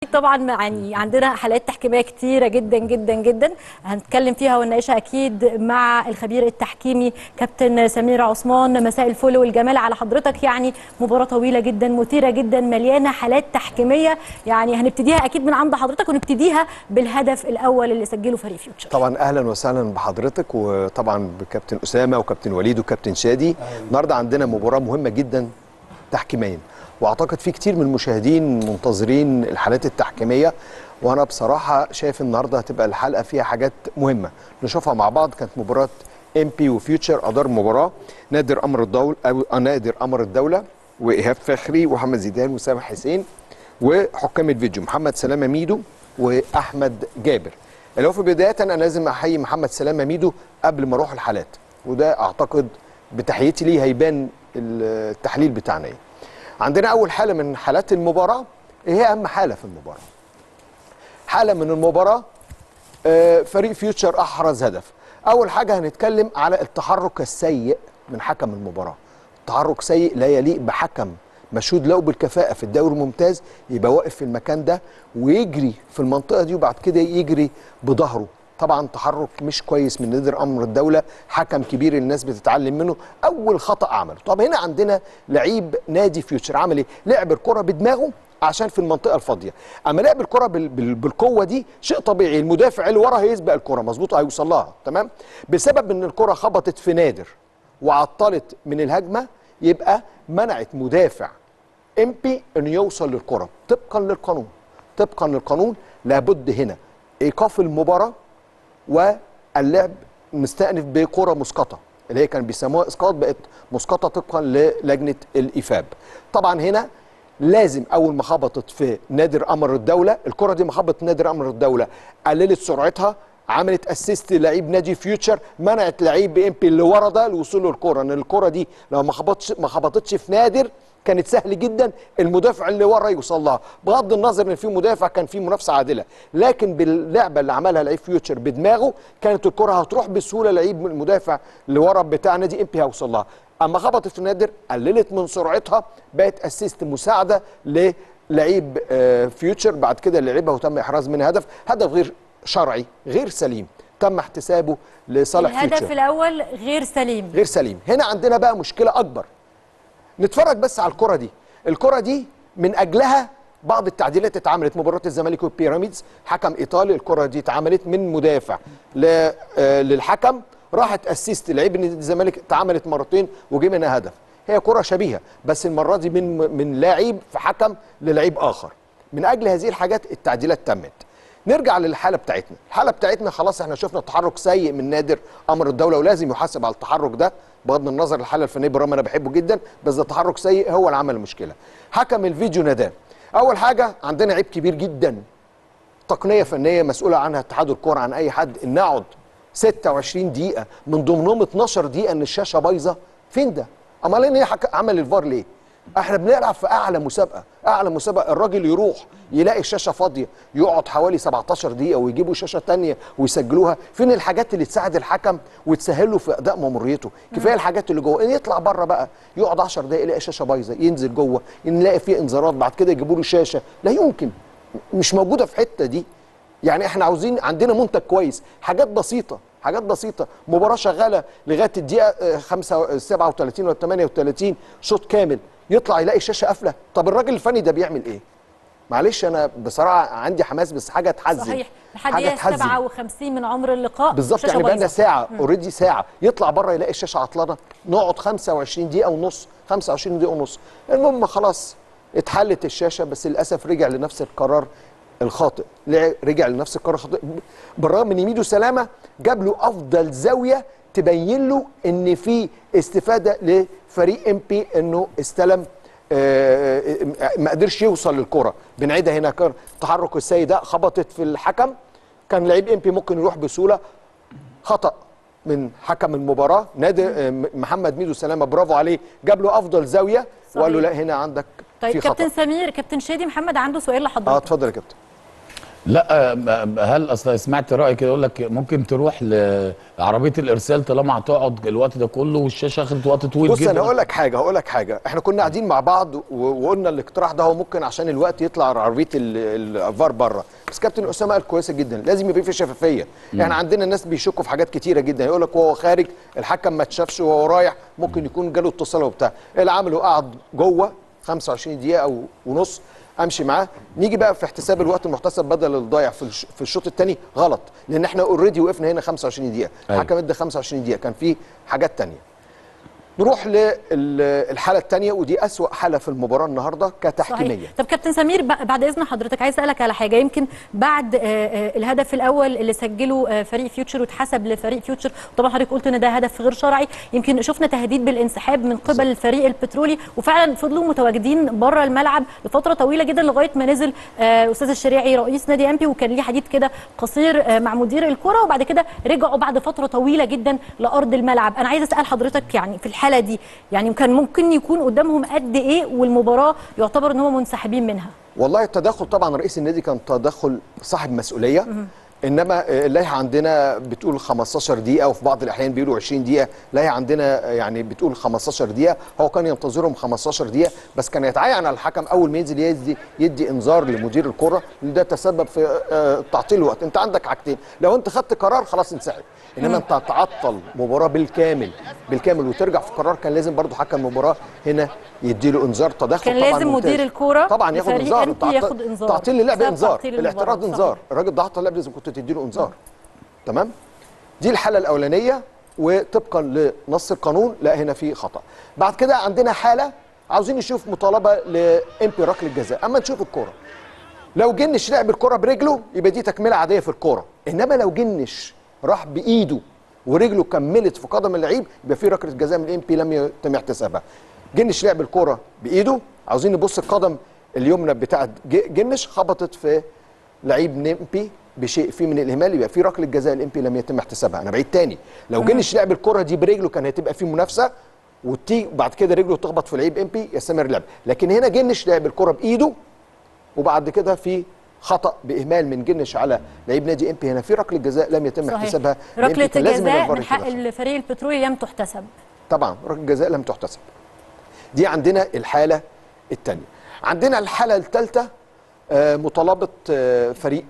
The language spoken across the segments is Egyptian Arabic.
طبعا يعني عندنا حالات تحكيميه كتيره جدا جدا جدا هنتكلم فيها ونناقشها اكيد مع الخبير التحكيمي كابتن سمير عثمان مساء الفل والجمال على حضرتك يعني مباراه طويله جدا مثيره جدا مليانه حالات تحكيميه يعني هنبتديها اكيد من عند حضرتك ونبتديها بالهدف الاول اللي سجله فريق فيوتشر طبعا اهلا وسهلا بحضرتك وطبعا بكابتن اسامه وكابتن وليد وكابتن شادي النهارده عندنا مباراه مهمه جدا تحكيميا واعتقد في كتير من المشاهدين منتظرين الحالات التحكيميه وانا بصراحه شايف النهارده هتبقى الحلقه فيها حاجات مهمه نشوفها مع بعض كانت مباراه ام بي وفيوتشر ادار مباراه نادر امر الدوله او نادر امر الدوله وايهاب فخري ومحمد زيدان وسامح حسين وحكام الفيديو محمد سلامه ميدو واحمد جابر اللي هو في بدايه انا لازم احيي محمد سلامه ميدو قبل ما اروح الحالات وده اعتقد بتحيتي ليه هيبان التحليل بتاعنا ايه عندنا اول حاله من حالات المباراه ايه هي اهم حاله في المباراه حاله من المباراه آه، فريق فيوتشر احرز هدف اول حاجه هنتكلم على التحرك السيء من حكم المباراه تحرك سيء لا يليق بحكم مشهود له بالكفاءه في الدوري الممتاز يبقى واقف في المكان ده ويجري في المنطقه دي وبعد كده يجري بظهره طبعا تحرك مش كويس من نادر امر الدوله حكم كبير الناس بتتعلم منه اول خطا عمله طب هنا عندنا لعيب نادي فيوتشر عمل ايه لعب الكره بدماغه عشان في المنطقه الفاضيه اما لعب الكره بال... بال... بالقوه دي شيء طبيعي المدافع اللي ورا هيسبق الكره مظبوط هيوصل لها تمام بسبب ان الكره خبطت في نادر وعطلت من الهجمه يبقى منعت مدافع امبي انه يوصل للكره طبقا للقانون طبقا للقانون لابد هنا ايقاف المباراه واللعب مستأنف بكره مسقطه اللي هي كان بيسموها اسقاط بقت مسقطه طبقا للجنه الايفاب طبعا هنا لازم اول ما خبطت في نادر امر الدوله الكره دي ما خبطت نادر امر الدوله قللت سرعتها عملت اسيست لعيب نادي فيوتشر منعت لعيب ام بي اللي ورا ده الوصول للكره ان الكره دي لو ما خبطتش ما خبطتش في نادر كانت سهل جدا المدافع اللي ورا يوصل لها بغض النظر ان في مدافع كان في منافسه عادله لكن باللعبه اللي عملها لعيب فيوتشر بدماغه كانت الكره هتروح بسهوله لعيب المدافع اللي ورا بتاع نادي ام بي هيوصل لها اما خبطت في نادر قللت من سرعتها بقت اسيست مساعده للعيب آه، فيوتشر بعد كده لعبها وتم احراز منها هدف هدف غير شرعي غير سليم تم احتسابه لصالح الهدف فيوتشر الاول غير سليم غير سليم هنا عندنا بقى مشكله اكبر نتفرج بس على الكره دي الكره دي من اجلها بعض التعديلات اتعملت مباراه الزمالك والبيراميدز حكم ايطالي الكره دي اتعملت من مدافع ل- آه، للحكم راحت اسيست لعيب نادي الزمالك اتعملت مرتين وجه منها هدف هي كره شبيهه بس المره دي من من لاعب في حكم للعيب اخر من اجل هذه الحاجات التعديلات تمت نرجع للحاله بتاعتنا الحاله بتاعتنا خلاص احنا شفنا تحرك سيء من نادر امر الدوله ولازم يحاسب على التحرك ده بغض النظر الحاله الفنيه بالرغم انا بحبه جدا بس ده تحرك سيء هو اللي عمل المشكله حكم الفيديو نداه اول حاجه عندنا عيب كبير جدا تقنيه فنيه مسؤوله عنها اتحاد الكوره عن اي حد ان نقعد 26 دقيقه من ضمنهم 12 دقيقه ان الشاشه بايظه فين ده امال ايه حك- عمل الفار ليه احنا بنلعب في اعلى مسابقه اعلى مسابقه الراجل يروح يلاقي الشاشه فاضيه يقعد حوالي 17 دقيقه ويجيبوا شاشه تانية ويسجلوها فين الحاجات اللي تساعد الحكم وتسهل له في اداء ماموريته كفايه الحاجات اللي جوه يطلع بره بقى يقعد 10 دقائق يلاقي الشاشه بايظه ينزل جوه نلاقي فيه انذارات بعد كده يجيبوا له شاشه لا يمكن مش موجوده في حته دي يعني احنا عاوزين عندنا منتج كويس حاجات بسيطه حاجات بسيطه مباراه شغاله لغايه الدقيقه آه، 5 37 ولا 38 شوط كامل يطلع يلاقي الشاشه قافله طب الراجل الفني ده بيعمل ايه معلش انا بصراحه عندي حماس بس حاجه تحزن صحيح لحد حاجه دقيقه تحزن 57 من عمر اللقاء بالظبط الشاشة يعني بقى لنا بايظة. ساعه اوريدي ساعه يطلع بره يلاقي الشاشه عطلانه نقعد 25 دقيقه ونص 25 دقيقه ونص المهم خلاص اتحلت الشاشه بس للاسف رجع لنفس القرار الخاطئ لع- رجع لنفس القرار الخاطئ بالرغم ان ميدو سلامه جاب له افضل زاويه تبين له ان في استفاده لفريق ام بي انه استلم آه، آه، ما قدرش يوصل للكره بنعيدها هنا كان تحرك السيد ده خبطت في الحكم كان لعيب ام بي ممكن يروح بسهوله خطا من حكم المباراه نادي آه، محمد ميدو سلامه برافو عليه جاب له افضل زاويه وقال له لا هنا عندك طيب في خطا كابتن سمير كابتن شادي محمد عنده سؤال اه لحضرتك اتفضل يا كابتن لا م- هل اصلا سمعت راي كده يقول لك ممكن تروح لعربيه الارسال طالما هتقعد الوقت ده كله والشاشه اخدت وقت طويل بص جدا انا هقول لك حاجه هقول لك حاجه احنا كنا قاعدين مع بعض و- وقلنا الاقتراح ده هو ممكن عشان الوقت يطلع عربيه ال- الفار بره بس كابتن اسامه قال كويسه جدا لازم يبقى في شفافيه احنا عندنا ناس بيشكوا في حاجات كتيره جدا يقول لك وهو خارج الحكم ما اتشافش وهو رايح ممكن يكون جاله اتصال وبتاع ايه اللي عمله قعد جوه 25 دقيقه او ونص امشي معاه نيجي بقى في احتساب الوقت المحتسب بدل الضايع في الش- في الشوط الثاني غلط لان احنا اوريدي وقفنا هنا 25 دقيقه أيوة. الحكم ادى 25 دقيقه كان في حاجات تانية نروح للحاله الثانيه ودي اسوا حاله في المباراه النهارده كتحكيميه صحيح طب كابتن سمير ب- بعد اذن حضرتك عايز اسالك على حاجه يمكن بعد آه، آه، الهدف الاول اللي سجله آه، فريق فيوتشر واتحسب لفريق فيوتشر وطبعا حضرتك قلت ان ده هدف غير شرعي يمكن شفنا تهديد بالانسحاب من قبل الفريق البترولي وفعلا فضلوا متواجدين بره الملعب لفتره طويله جدا لغايه ما نزل آه، استاذ الشريعي رئيس نادي امبي وكان ليه حديث كده قصير آه، مع مدير الكره وبعد كده رجعوا بعد فتره طويله جدا لارض الملعب انا عايز اسال حضرتك يعني في الحاله دي يعني كان ممكن يكون قدامهم قد ايه والمباراه يعتبر ان هم منسحبين منها والله التدخل طبعا رئيس النادي كان تدخل صاحب مسؤوليه انما آه، اللائحه عندنا بتقول 15 دقيقه وفي بعض الاحيان بيقولوا 20 دقيقه اللائحه عندنا آه، يعني بتقول 15 دقيقه هو كان ينتظرهم 15 دقيقه بس كان يتعين على الحكم اول ما ينزل يدي يدي انذار لمدير الكره لان ده تسبب في آه، تعطيل الوقت انت عندك حاجتين لو انت خدت قرار خلاص انسحب انما انت تعطل مباراه بالكامل بالكامل وترجع في قرار كان لازم برضو حكم المباراه هنا يدي له انذار تدخل كان طبعا لازم ممتاز. مدير الكرة طبعا ياخد لفريق انذار أنت تعطيل- ياخد إنذار. تعطيل اللعب بسبب انذار تعطيل الاعتراض المباراة. انذار الراجل ده عطل اللعب لازم كنت تدي له انذار تمام دي الحاله الاولانيه وطبقا لنص القانون لا هنا في خطا بعد كده عندنا حاله عاوزين نشوف مطالبه لامبي ركله جزاء اما نشوف الكوره لو جنش لعب الكره برجله يبقى دي تكمله عاديه في الكوره انما لو جنش راح بايده ورجله كملت في قدم اللعيب يبقى في ركله جزاء من الامبي لم يتم احتسابها جنش لعب الكره بايده عاوزين نبص القدم اليمنى بتاعت ج- جنش خبطت في لعيب نيمبي بشيء فيه من الاهمال يبقى في ركله جزاء الامبي لم يتم احتسابها انا بعيد تاني لو جنش لعب الكره دي برجله كان هتبقى في منافسه وتيجي بعد كده رجله تخبط في لعيب امبي يستمر اللعب لكن هنا جنش لعب الكره بايده وبعد كده في خطا باهمال من جنش على لعيب نادي امبي هنا في ركله جزاء لم يتم صحيح احتسابها ركله لإمبي كان لازم جزاء الفار من حق يتدخل. الفريق البترولي لم تحتسب طبعا ركله جزاء لم تحتسب دي عندنا الحاله الثانيه عندنا الحاله الثالثه مطالبه آه، فريق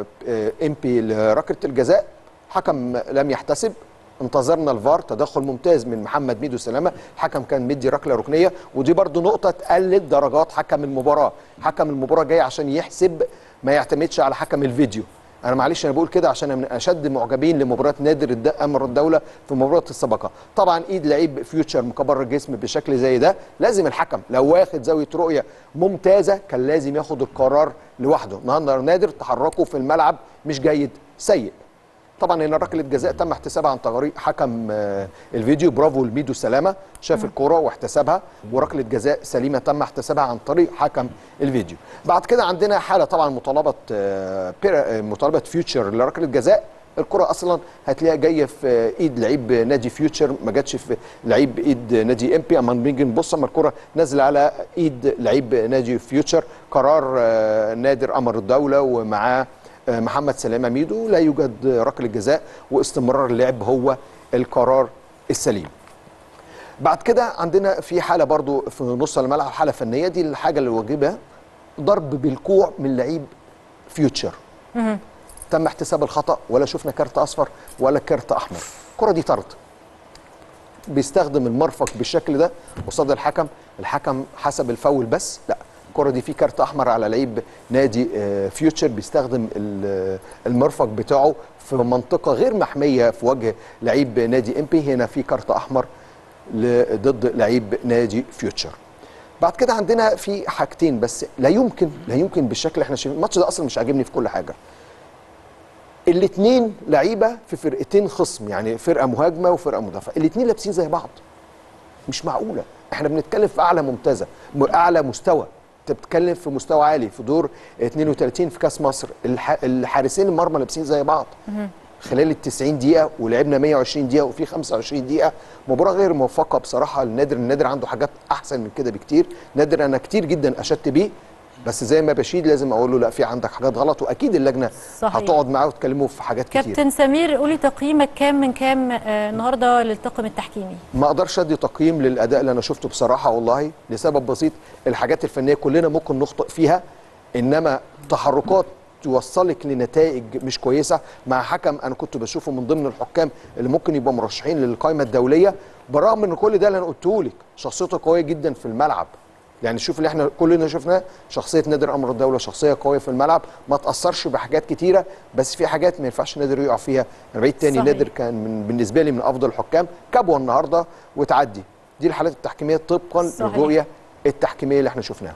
ام بي لركله الجزاء حكم لم يحتسب انتظرنا الفار تدخل ممتاز من محمد ميدو سلامه الحكم كان مدي ركله ركنيه ودي برضو نقطه تقلل درجات حكم المباراه حكم المباراه جاي عشان يحسب ما يعتمدش على حكم الفيديو انا معلش انا بقول كده عشان أنا من اشد معجبين لمباراه نادر الد- امر الدوله في مباراه السباقه طبعا ايد لعيب فيوتشر مكبر الجسم بشكل زي ده لازم الحكم لو واخد زاويه رؤيه ممتازه كان لازم ياخد القرار لوحده النهارده نادر تحركه في الملعب مش جيد سيء طبعا هنا ركله جزاء تم احتسابها عن طريق حكم آه، الفيديو برافو لميدو سلامه شاف الكره واحتسبها وركله جزاء سليمه تم احتسابها عن طريق حكم الفيديو بعد كده عندنا حاله طبعا مطالبه آه، بيرا- آه، مطالبه فيوتشر لركله جزاء الكره اصلا هتلاقيها جايه في ايد لعيب نادي فيوتشر ما جاتش في لعيب ايد نادي ام بي اما نيجي نبص اما الكره نازله على ايد لعيب نادي فيوتشر قرار آه، نادر امر الدوله ومعاه آه، محمد سلامه ميدو لا يوجد ركله جزاء واستمرار اللعب هو القرار السليم بعد كده عندنا في حاله برضو في نص الملعب حاله فنيه دي الحاجه اللي واجبها ضرب بالكوع من لعيب فيوتشر تم احتساب الخطا ولا شفنا كارت اصفر ولا كارت احمر الكره دي طرد بيستخدم المرفق بالشكل ده قصاد الحكم الحكم حسب الفاول بس لا الكره دي في كارت احمر على لعيب نادي آه، فيوتشر بيستخدم ال- المرفق بتاعه في منطقه غير محميه في وجه لعيب نادي امبي هنا في كارت احمر ل- ضد لعيب نادي فيوتشر بعد كده عندنا في حاجتين بس لا يمكن لا يمكن بالشكل اللي احنا شايفين الماتش ده اصلا مش عاجبني في كل حاجه الاثنين لعيبه في فرقتين خصم يعني فرقه مهاجمه وفرقه مدافعه الاثنين لابسين زي بعض مش معقوله احنا بنتكلم في اعلى ممتازه م- اعلى مستوى انت بتتكلم في مستوى عالي في دور 32 في كاس مصر الح... الحارسين المرمى لابسين زي بعض خلال ال 90 دقيقه ولعبنا 120 دقيقه وفي 25 دقيقه مباراه غير موفقه بصراحه النادر النادر عنده حاجات احسن من كده بكتير نادر انا كتير جدا اشدت بيه بس زي ما بشيد لازم اقول له لا في عندك حاجات غلط واكيد اللجنه صحيح. هتقعد معاه وتكلمه في حاجات كتير كابتن سمير قولي تقييمك كام من كام آه، النهارده للطاقم التحكيمي ما اقدرش ادي تقييم للاداء اللي انا شفته بصراحه والله لسبب بسيط الحاجات الفنيه كلنا ممكن نخطئ فيها انما تحركات توصلك لنتائج مش كويسه مع حكم انا كنت بشوفه من ضمن الحكام اللي ممكن يبقوا مرشحين للقائمه الدوليه بالرغم من كل ده اللي انا قلته لك شخصيته قويه جدا في الملعب يعني شوف اللي احنا كلنا شفناه شخصيه نادر امر الدوله شخصيه قويه في الملعب ما تاثرش بحاجات كتيره بس في حاجات ما ينفعش نادر يقع فيها انا بعيد تاني صحيح. نادر كان من بالنسبه لي من افضل الحكام كبوه النهارده وتعدي دي الحالات التحكيميه طبقا صحيح. للرؤيه التحكيميه اللي احنا شفناها